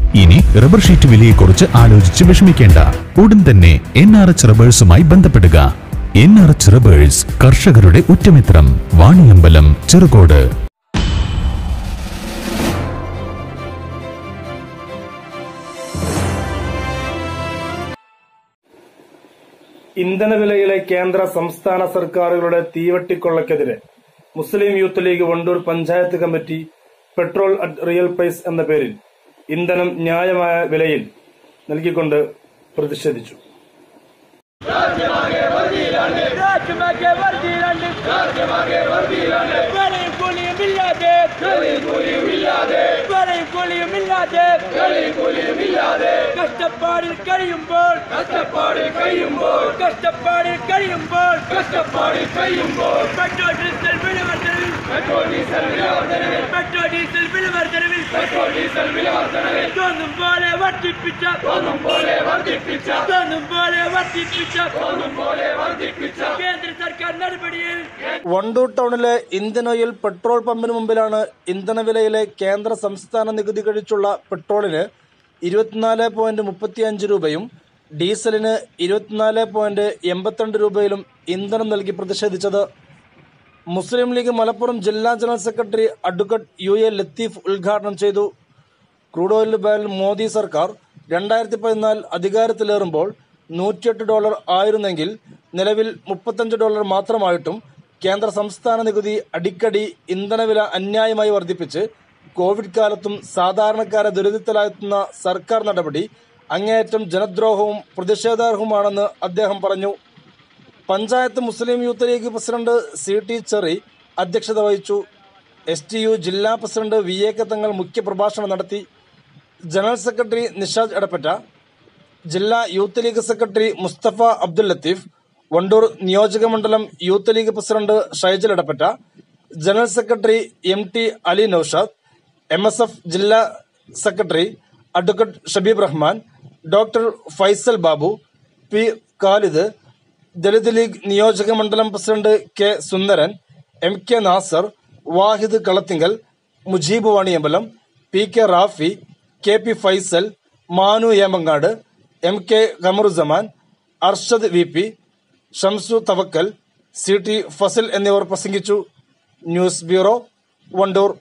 ഇനി rubber sheet വിലയെക്കുറിച്ച് ആലോചിച്ച് വിഷമിക്കേണ്ട ഉടൻ തന്നെ എൻ ആർ എച്ച് റബ്ബേഴ്സുമായി ബന്ധപ്പെടുക എൻ ആർ എച്ച് റബ്ബേഴ്സ് കർഷകരുടെ ഉറ്റമിത്രം വാണിയമ്പലം ചെറുകോട് ഇന്ധനവിലയിലെ കേന്ദ്ര സംസ്ഥാന സർക്കാരുകളുടെ തീവട്ടിക്കൊള്ളക്കെതിരെ Muslim Youth League Vandoor panchayat committee petrol at real price എന്ന പേരിൽ ഇന്ധനം ന്യായമായ വിലയിൽ നൽകിക്കൊണ്ട് പ്രതിഷേധിച്ചു രാജ്യമാകെ വർദ്ധിയിലാണ്ട് വിലയും കൂലിയുമില്ലാതെ വിലയും കൂലിയുമില്ലാതെ കഷ്ടപ്പാടിൽ കഴിയുമ്പോൾ കഷ്ടപ്പാടിൽ കഴിയുമ്പോൾ കഷ്ടപ്പാടിൽ കഴിയുമ്പോൾ കഷ്ടപ്പാടിൽ കഴിയുമ്പോൾ പെട്രോൾ ഡീസൽ വില വർധനവിൽ പെട്രോൾ ഡീസൽ വില വർധനവിൽ പെട്രോൾ ഡീസൽ വില വർധനവിൽ പെട്രോൾ ഡീസൽ വില വർധനവിൽ തോന്നും പോലെ വർദ്ധിപ്പിച്ച തോന്നും പോലെ വർദ്ധിപ്പിച്ച തോന്നും പോലെ വർദ്ധിപ്പിച്ച തോന്നും പോലെ വർദ്ധിപ്പിച്ച കേന്ദ്ര സർക്കാർ നടപടിയിൽ വണ്ടൂർ ടൗണിലെ ഇന്ത്യൻ ഓയിൽ പെട്രോൾ പമ്പിന് മുമ്പിലാണ് ഇന്ധനവിലയിലെ കേന്ദ്ര സംസ്ഥാന നികുതി കഴിച്ചുള്ള പെട്രോളിന് ഇരുപത്തിനാല് പോയിന്റ് മുപ്പത്തിയഞ്ച് രൂപയും ഡീസലിന് ഇരുപത്തിനാല് പോയിന്റ് എൺപത്തിരണ്ട് രൂപയിലും ഇന്ധനം നൽകി പ്രതിഷേധിച്ചത് മുസ്ലിം ലീഗ് മലപ്പുറം ജില്ലാ general secretary advocate U A Latheef ഉദ്ഘാടനം ചെയ്തു ക്രൂഡ് ഓയിൽ ബാരൽ മോദി സർക്കാർ രണ്ടായിരത്തി പതിനാല് അധികാരത്തിലേറുമ്പോൾ നൂറ്റിയെട്ട് ഡോളർ ആയിരുന്നെങ്കിൽ നിലവിൽ മുപ്പത്തഞ്ച് ഡോളർ മാത്രമായിട്ടും കേന്ദ്ര സംസ്ഥാന നികുതി അടിക്കടി ഇന്ധനവില അന്യായമായി വർദ്ധിപ്പിച്ച് കോവിഡ് കാലത്തും സാധാരണക്കാരെ ദുരിതത്തിലാഴ്ത്തുന്ന സർക്കാർ നടപടി അങ്ങേയറ്റം ജനദ്രോഹവും പ്രതിഷേധാർഹവുമാണെന്ന് അദ്ദേഹം പറഞ്ഞു panchayat Muslim Youth League president C T Cheri അധ്യക്ഷത വഹിച്ചു എസ് ടി യു ജില്ലാ president V A K Thangal മുഖ്യപ്രഭാഷണം നടത്തി ജനറൽ സെക്രട്ടറി നിഷാദ് എടപ്പറ്റ ജില്ലാ യൂത്ത് ലീഗ് സെക്രട്ടറി മുസ്തഫ അബ്ദുൽ ലത്തീഫ് വണ്ടൂർ നിയോജക മണ്ഡലം Youth League president Shaijal Edappatta general secretary M T Ali Noushad M S F ജില്ലാ secretary advocate Shabeeb Rahman doctor Faisal Babu P Khalid Dalit League നിയോജക മണ്ഡലം പ്രസിഡന്റ് കെ സുന്ദരൻ M K Nasar Vahid Kalathingal Mujeeb Vaniyambalam P K Rafi K P Faisal Manu Emangad M K Khamaruzaman Arshad V P Shamsu Thavakkal C T Fazil എന്നിവർ പ്രസംഗിച്ചു ന്യൂസ് ബ്യൂറോ വണ്ടൂർ